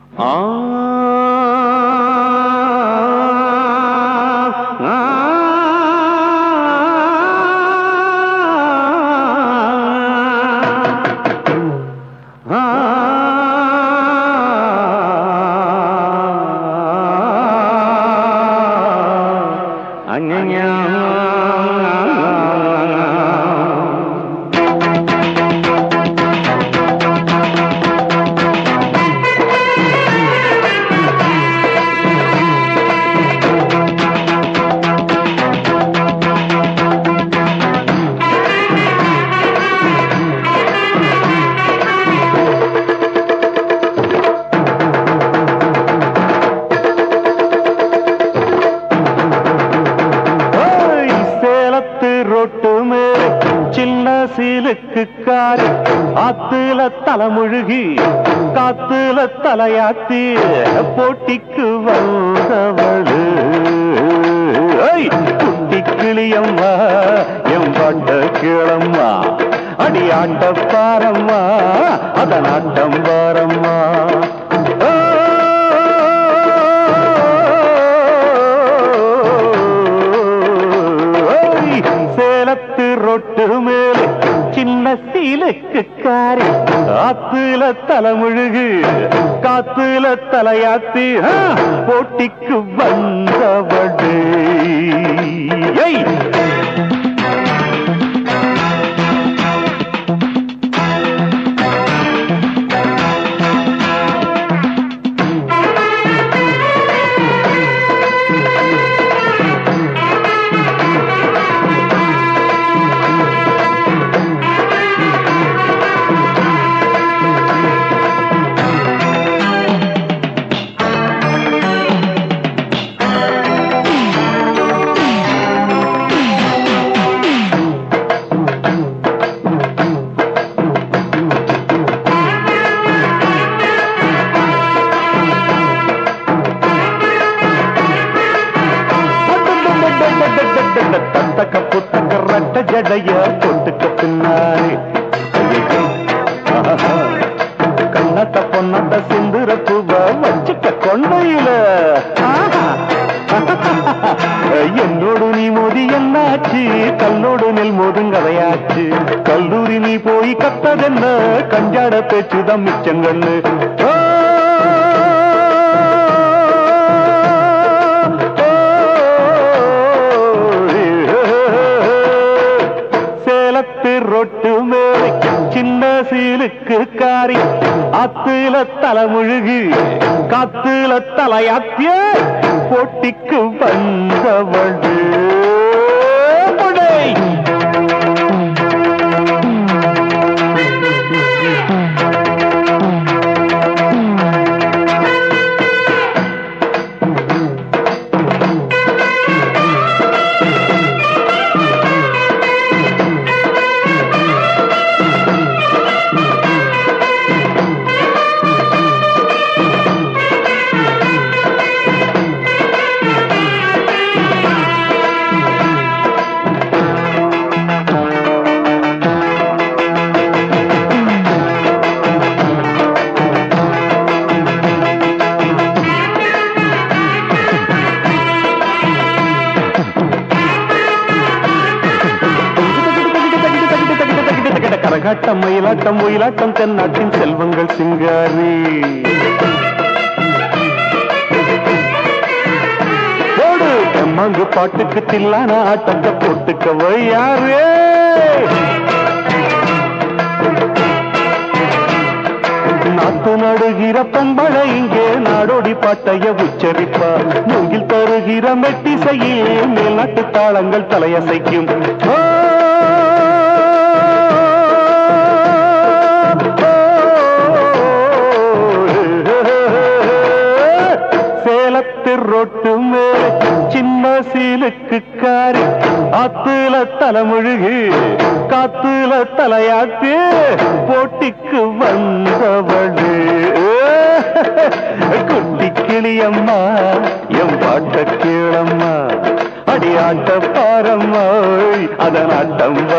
ஆ ஆ ஆ ஓய், சேலத்து ரோட்டு மேல சின்ன சீலுக்கு காரி ஆத்துல தலைமுழுகி காத்துல தலையாத்தி போட்டிக்கு வந்தவளு ஓய், குட்டி கிளியம்மா எம் பாட்ட கிளம்மா அடி ஆட்ட பாரம்மா அதன் ஆட்டம் பாரம்மா ஓய், சேலத்து ரொட்டு மேலே சின்ன சீலுக்கு காரி ஆத்துல தலைமுழுகு காத்துல தலையாத்தி ஆ, போட்டிக்கு வந்தவடு ஏய் தத்தக்க புத்தக்க ரட்ட ஜடைய பொட்டுக்க பின்னாரி ஆஹா. கண்ணத்த பொன்னத்த சிந்துர பூவ வச்சுக்க கொண்டையில ஆஹா. என்னோடு நீ மோதி என்னாச்சு கல்லோடு நெல் மோதுங்கதையாச்சு கல்லூரி நீ போய் கத்ததென்ன கஞ்சாட பேச்சுதான் மிச்சங்கண்ணு ஓ, சேலத்து ரொட்டு மேலே சின்ன சீலுக்கு காரி அத்துல தலைமுழுகு காத்துல தலையாத்திய போட்டிக்கு வந்தவள் முடை கரகாட்டம் மயிலாட்டம் ஒயிலாட்டம் தென்னாட்டின் செல்வங்கள் சிங்காரி போடு எம்மாங்கு பாட்டுக்கு தில்லான ஆட்டத்தை போட்டுக்க யாரு நாத்து நடுகிற பொம்பளை இங்கே நாடோடி பாட்டைய உச்சரிப்பா மூங்கில் தருகிற மெட்டிசையில் மேல்நாட்டு தாளங்கள் தலையசைக்கும் ஓ, சேலத்து ரொட்டு மேல சின்ன சீலுக்கு காரி ஆத்துல தலைமுழுகு காத்துல தலையாத்து போட்டிக்கு வந்தவளு குட்டி கிளியம்மா எம் பாட்ட கீழம்மா அடி ஆட்ட பாரம்மா அதன் ஆட்டம்